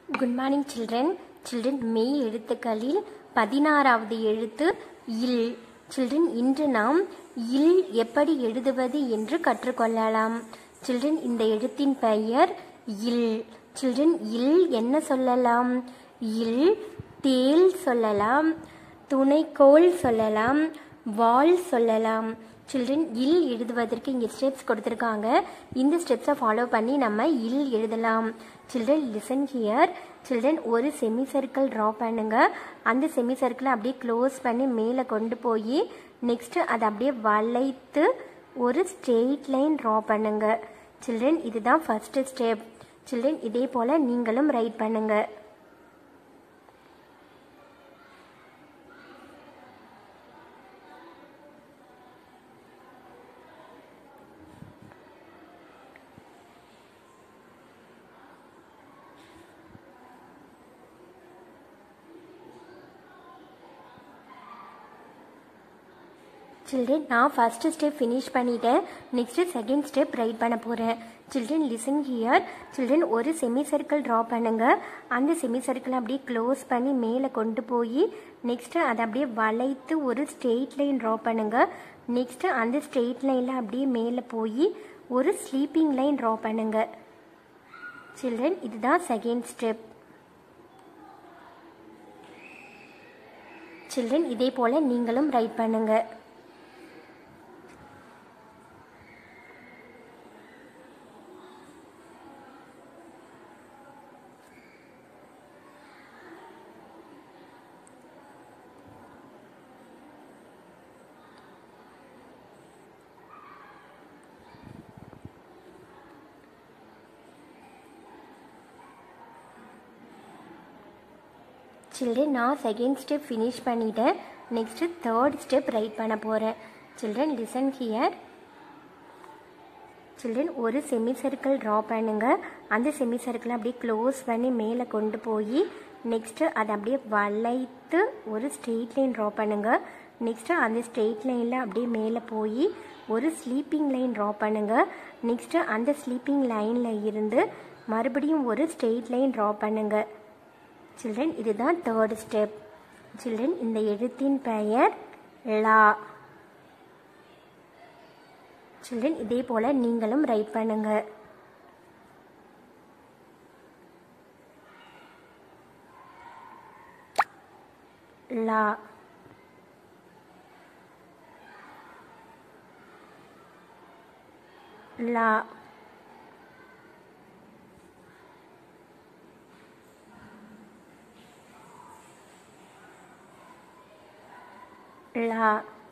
good morning children children மெய் எழுத்துக்களில் பதினாறாவது எழுத்து இல் சில்ட்ரன் இன்று நாம் இல் எப்படி எழுதுவது என்று கற்றுக்கொள்ளலாம் சில்ட்ரன் இந்த எழுத்தின் பெயர் இல் சில்ட்ரன் இல் என்ன சொல்லலாம் இல் தேல் சொல்லலாம் துணைக்கோள் சொல்லலாம் வால் சொல்லலாம் சில்ட்ரன் இல் எழுதுவதற்கு இங்கே ஸ்டெப்ஸ் கொடுத்துருக்காங்க இந்த ஸ்டெப்ஸை ஃபாலோ பண்ணி நம்ம இல் எழுதலாம் சில்ட்ரன் லிசன் ஹியர் சில்ட்ரன் ஒரு செமி சர்க்கிள் ட்ரா பண்ணுங்க அந்த செமி சர்க்கிளை அப்படியே க்ளோஸ் பண்ணி மேலே கொண்டு போய் நெக்ஸ்ட் அதை அப்படியே வளைத்து ஒரு ஸ்ட்ரெயிட் லைன் ட்ரா பண்ணுங்க சில்ட்ரன் இதுதான் ஃபர்ஸ்ட் ஸ்டெப் சில்ட்ரன் இதே போல் நீங்களும் ரைட் பண்ணுங்க சில்ட்ரன் நான் ஃபஸ்ட்டு ஸ்டெப் ஃபினிஷ் பண்ணிட்டேன் நெக்ஸ்ட்டு செகண்ட் ஸ்டெப் ரைட் பண்ண போகிறேன் சில்ட்ரன் லிசன் ஹியர் சில்ட்ரன் ஒரு செமி சர்க்கிள் ட்ரா பண்ணுங்க அந்த செமி சர்க்கிளை அப்படியே க்ளோஸ் பண்ணி மேலே கொண்டு போய் நெக்ஸ்ட்டு அதை அப்படியே வளைத்து ஒரு ஸ்ட்ரெயிட் லைன் ட்ரா பண்ணுங்க நெக்ஸ்ட்டு அந்த ஸ்ட்ரெயிட் லைனில் அப்படியே மேலே போய் ஒரு ஸ்லீப்பிங் லைன் ட்ரா பண்ணுங்க சில்ட்ரன் இதுதான் செகண்ட் ஸ்டெப் சில்ட்ரன் இதே போல் நீங்களும் ரைட் பண்ணுங்கள் சில்ட்ரன் நான் செகண்ட் ஸ்டெப் ஃபினிஷ் பண்ணிட்டேன் நெக்ஸ்ட்டு தேர்ட் ஸ்டெப் ரைட் பண்ண போகிறேன் சில்ட்ரன் லிசன் ஹியர் சில்ட்ரன் ஒரு செமி சர்க்கிள் ட்ரா பண்ணுங்க அந்த செமி சர்க்கிளை அப்படியே க்ளோஸ் பண்ணி மேலே கொண்டு போய் நெக்ஸ்ட்டு அதை அப்படியே வளைத்து ஒரு ஸ்ட்ரெயிட் லைன் ட்ரா பண்ணுங்க நெக்ஸ்ட்டு அந்த ஸ்ட்ரெயிட் லைனில் அப்படியே மேலே போய் ஒரு ஸ்லீப்பிங் லைன் ட்ரா பண்ணுங்க நெக்ஸ்ட்டு அந்த ஸ்லீப்பிங் லைனில் இருந்து மறுபடியும் ஒரு ஸ்ட்ரெயிட் லைன் ட்ரா பண்ணுங்க சில்ட்ரன் இதுதான் தேர்ட் ஸ்டெப் சில்ட்ரன் இந்த எழுத்தின் பெயர் லா சில்ட்ரன் இதே போல் நீங்களும் ரைட் பண்ணுங்க லா லா லா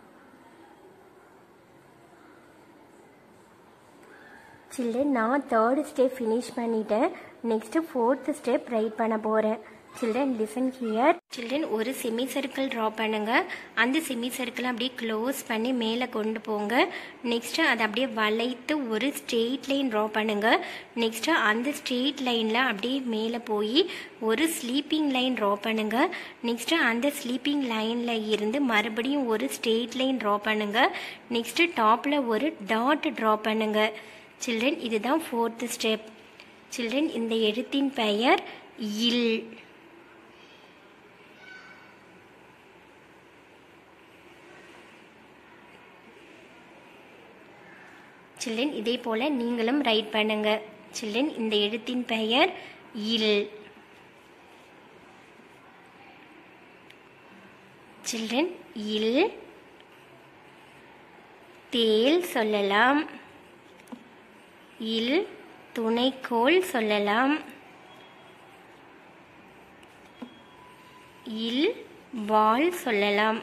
சில்ட்ரன் நான் தேர்ட் ஸ்டெப் ஃபினிஷ் பண்ணிட்டேன் நெக்ஸ்ட்டு ஃபோர்த் ஸ்டெப் ரைட் பண்ண போகிறேன் சில்ட்ரன் லிசன் ஹியர் சில்ட்ரன் ஒரு செமி சர்க்கிள் ட்ரா பண்ணுங்க அந்த செமி சர்க்கிளை அப்படியே க்ளோஸ் பண்ணி மேலே கொண்டு போங்க நெக்ஸ்ட்டு அதை அப்படியே வளைத்து ஒரு ஸ்ட்ரெயிட் லைன் ட்ரா பண்ணுங்க நெக்ஸ்ட்டு அந்த ஸ்ட்ரெயிட் லைனில் அப்படியே மேலே போய் ஒரு ஸ்லீப்பிங் லைன் ட்ரா பண்ணுங்க நெக்ஸ்ட்டு அந்த ஸ்லீப்பிங் லைனில் இருந்து மறுபடியும் ஒரு ஸ்ட்ரெயிட் லைன் ட்ரா பண்ணுங்க நெக்ஸ்ட்டு டாப்பில் ஒரு டாட் ட்ரா பண்ணுங்க சில்ட்ரன் இதுதான் ஃபோர்த்து ஸ்டெப் சில்ட்ரன் இந்த எழுத்தின் பெயர் இல் சில்ட்ரன் இதே போல் நீங்களும் ரைட் பண்ணுங்க சில்ட்ரன் இந்த எழுத்தின் பெயர் இல் சில்ட்ரன் இல் தேல் சொல்லலாம் இல் துணைக்கோள் சொல்லலாம் இல் வால் சொல்லலாம்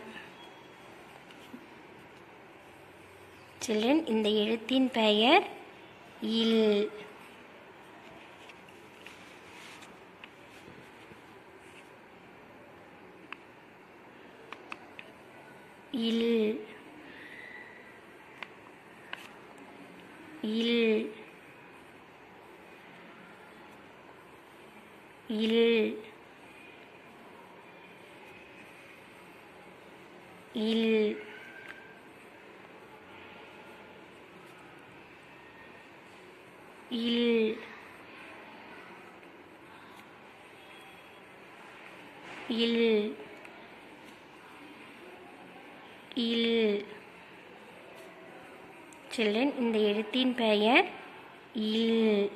சில்ட்ரன் இந்த எழுத்தின் பெயர் இல் இல் இல் இல் இல் இல் இல் இல் சில்ட்ரன் இந்த எழுத்தின் பெயர் இல்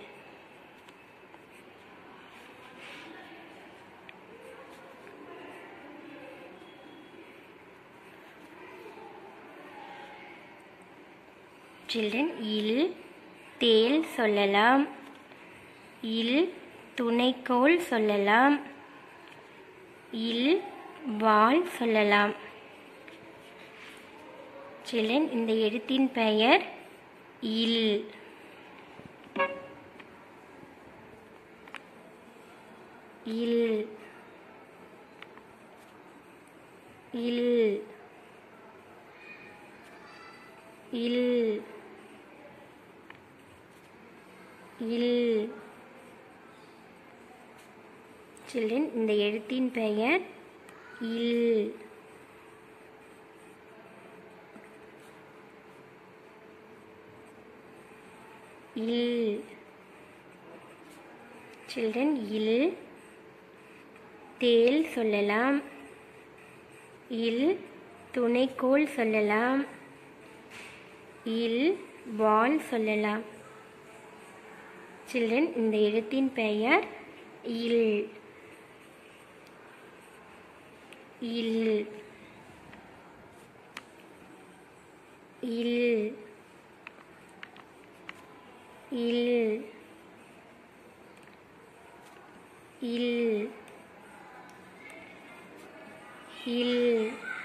சில்ட்ரன் இல் தேல் சொல்லலாம் இல் துணைக்கோள் சொல்லலாம் இல் வாள் சொல்லலாம் சில்ட்ரன் இந்த எழுத்தின் பெயர் இல் இல் இல் இல் இல் சில்ட்ரன் இந்த எழுத்தின் பெயர் இல் இல் சில்ட்ரன் இல் தேல் சொல்லலாம் இல் துணைக்கோள் சொல்லலாம் இல் வால் சொல்லலாம் சில்ட்ரன் இந்த எழுத்தின் பெயர் இல் இல் இல் இல் இல் இல்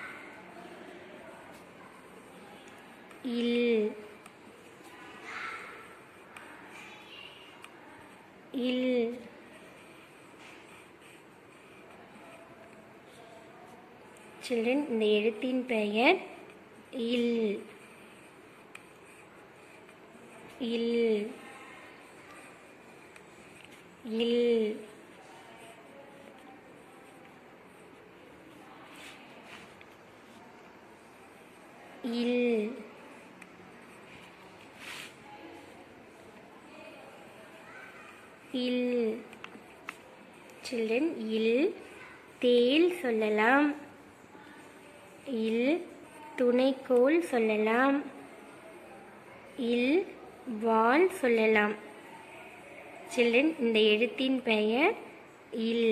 இல் இல் சில்ட்ரன் இந்த எழுத்தின் பெயர் இல் இல் இல் இல் இல் சில்ட்ரன் இல் தேல் சொல்லலாம் இல் துணைக்கோள் சொல்லலாம் இல் வால் சொல்லலாம் சில்ட்ரன் இந்த எழுத்தின் பெயர் இல்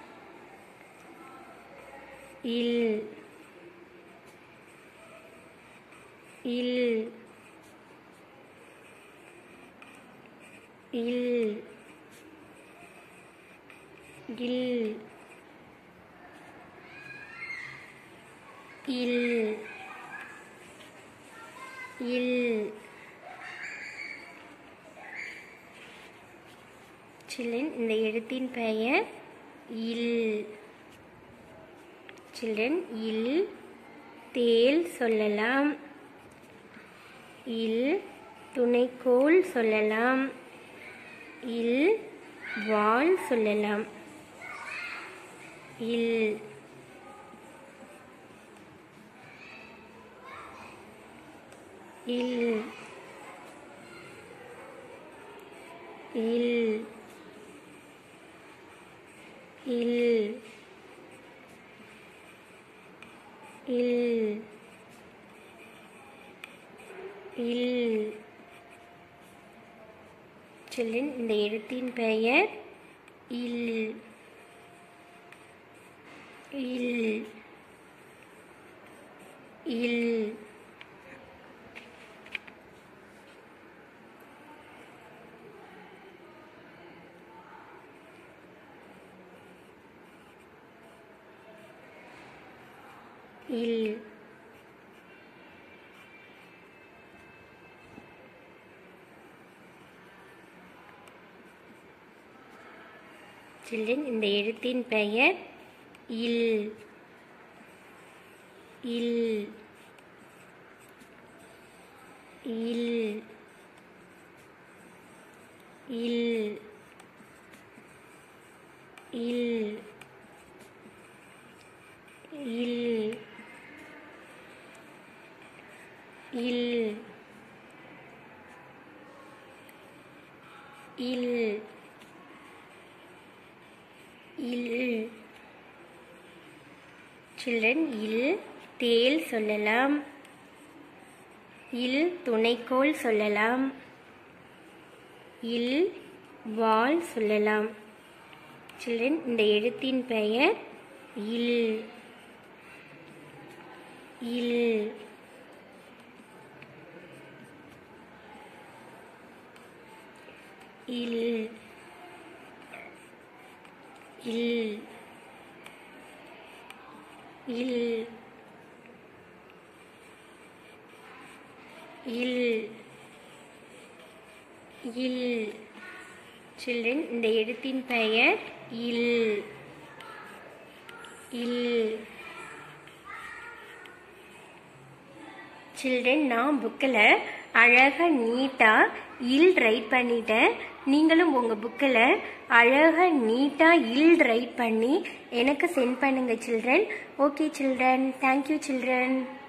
இல் இல் இல் இல் இல் இல் சில்ட்ரன் இந்த எழுத்தின் பெயர் இல் சில்ட்ரன் இல் தேல் சொல்லலாம் இல் துணைக்கோள் சொல்லலாம் இல் வால் சொல்லலாம் இல் இல் இல் இல் இல் இல் சில்ட்ரன் இந்த எழுத்தின் பெயர் இல் இல் இல் இல் சில்ட்ரன் இந்த எழுத்தின் பெயர் இல் இல் இல் இல் இல் இல் இல் இல் இல் சில்ட்ரன் இல் தேல் சொல்லலாம் இல் துணைக்கோள் சொல்லலாம் இல் வால் சொல்லலாம் சில்ட்ரன் இந்த எழுத்தின் பெயர் இல் இல் இல் இல் இல் இல் இல் சில்ட்ரன் இந்த எழுத்தின் பெயர் இல் இல் சில்ட்ரன் நான் புக்கில் அழகாக நீட்டாக இல் ரைட் பண்ணிட்டேன் நீங்களும் உங்கள் புக்கில் அழகாக நீட்டாக இல் ரைட் பண்ணி எனக்கு சென்ட் பண்ணுங்கள் children okay children thank you children